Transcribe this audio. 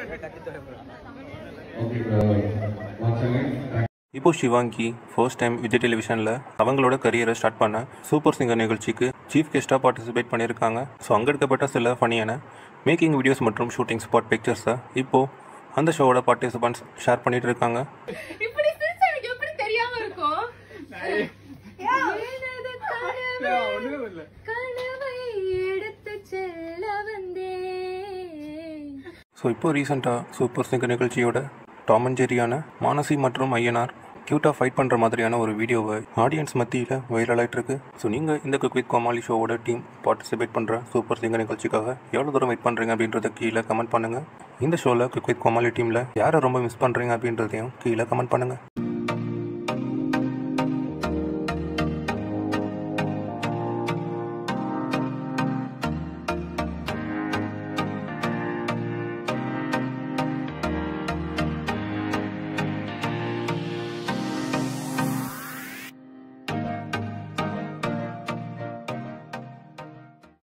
Okay, uh, once again, thank இப்போ Shivangi first time Vijay டெலிவிஷனில் அவங்களோட கரியரை ஸ்டார்ட் பண்ண சூப்பர் சிங்கர் நிகழ்ச்சிக்கு சீஃப் கெஸ்ட்டாக பார்ட்டிசிபேட் பண்ணியிருக்காங்க ஸோ அங்கே எடுக்கப்பட்ட சில ஃபனியான மேக்கிங் வீடியோஸ் மற்றும் ஷூட்டிங் ஸ்பாட் பிக்சர்ஸை இப்போது அந்த ஷோவோட பார்ட்டிசிபெண்ட்ஸ் ஷேர் பண்ணிட்டு இருக்காங்க இப்படி சிரிச்சா எனக்கு எப்படி தெரியாம இருக்கும் எனது கனவு, கனவை எடுத்துச் செல்ல வந்தேன். ஸோ இப்போ ரீசெண்டாக சூப்பர் சிங்கர் நிகழ்ச்சியோட டாம் அண்ட் ஜெரியான மானசி மற்றும் ஐயனார் க்யூட்டாக ஃபைட் பண்ணுற மாதிரியான ஒரு வீடியோவை ஆடியன்ஸ் மத்தியில் வைரல் ஆயிட்டு இருக்கு ஸோ நீங்கள் இந்த குக் வித் கோமாளி ஷோவோட டீம் பார்ட்டிசிபேட் பண்ணுற சூப்பர் சிங்கர் நிகழ்ச்சிக்காக எவ்வளோ தூரம் வெயிட் பண்ணுறீங்க அப்படின்றத கீழே கமெண்ட் பண்ணுங்கள் இந்த ஷோவில் குக் வித் கோமாளி டீமில் யாரை ரொம்ப மிஸ் பண்ணுறீங்க அப்படின்றதையும் கீழே கமெண்ட் பண்ணுங்கள்